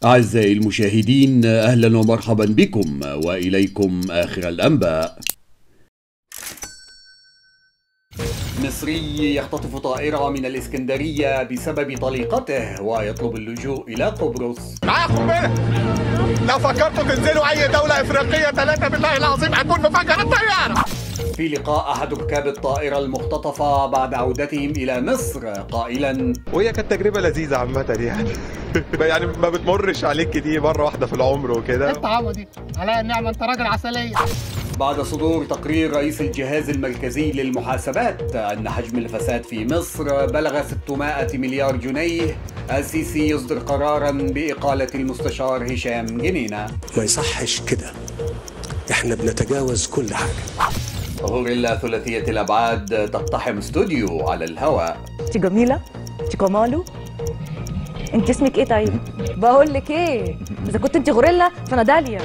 أعزائي المشاهدين أهلا ومرحبا بكم وإليكم آخر الأنباء مصري يختطف طائرة من الإسكندرية بسبب طليقته ويطلب اللجوء إلى قبرص معاكم هنا لو فكرتوا تنزلوا أي دولة إفريقية ثلاثة بالله العظيم هتكون مفاجأة الطيارة في لقاء أحد ركاب الطائرة المختطفة بعد عودتهم إلى مصر قائلا وهي كانت تجربة لذيذة عامة يعني يعني ما بتمرش عليك كتير مرة واحدة في العمر وكده الطعامة دي على النعمة انت راجل عسلية بعد صدور تقرير رئيس الجهاز المركزي للمحاسبات أن حجم الفساد في مصر بلغ 600 مليار جنيه السيسي يصدر قرارا بإقالة المستشار هشام جنينة ما يصحش كده احنا بنتجاوز كل حاجة غوريلا ثلاثية الأبعاد تقتحم استوديو على الهواء انت جميلة انت كمالو انت اسمك ايه طيب بقول لك ايه اذا كنت انت غوريلا فانا داليا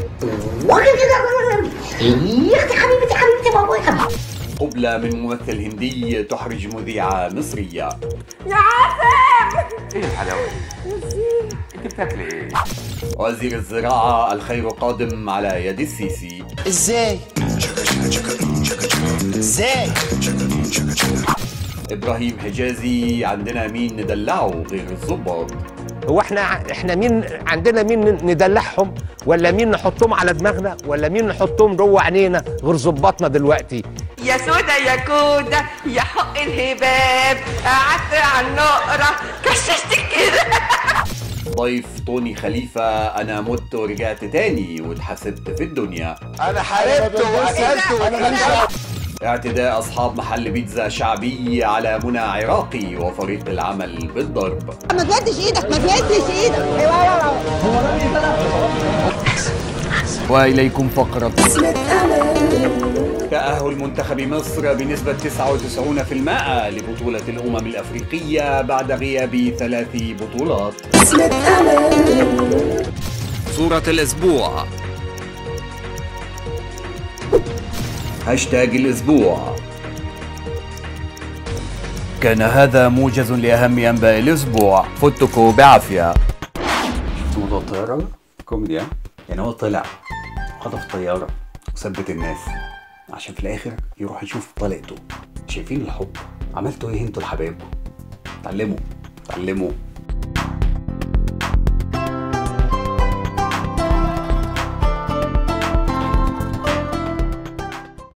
قبلة من ممثل هندي تحرج مذيعة مصرية يا عاسم ايه الحلاوة انت بتاكلي ايه؟ وزير الزراعة الخير قادم على يد السيسي ازاي ازاي ابراهيم حجازي عندنا مين ندلعه غير الظباط هو احنا احنا مين عندنا مين ندلعهم ولا مين نحطهم على دماغنا ولا مين نحطهم جوه عينينا غير ظباطنا دلوقتي يا سودا يا كودا يا حق الهباب قعدت على النقرة كششت كده ضيف طوني خليفة أنا مت ورجعت تاني واتحسبت في الدنيا أنا حاربت وقتلت اعتداء أصحاب محل بيتزا شعبي على منى عراقي وفريق العمل بالضرب ما تمدش ايدك ما تمدش ايدك وإليكم فقرة تأهل منتخب مصر بنسبة 99% لبطولة الأمم الأفريقية بعد غياب ثلاث بطولات صورة الأسبوع هاشتاج الأسبوع كان هذا موجز لأهم أنباء الأسبوع فتكوا بعافية موضوع الطيارة كوميديا يعني هو طلع خطف الطيارة وثبت الناس عشان في الآخر يروح يشوف طليقته شايفين الحب عملتوا ايه انتوا لحبايبكم اتعلموا اتعلموا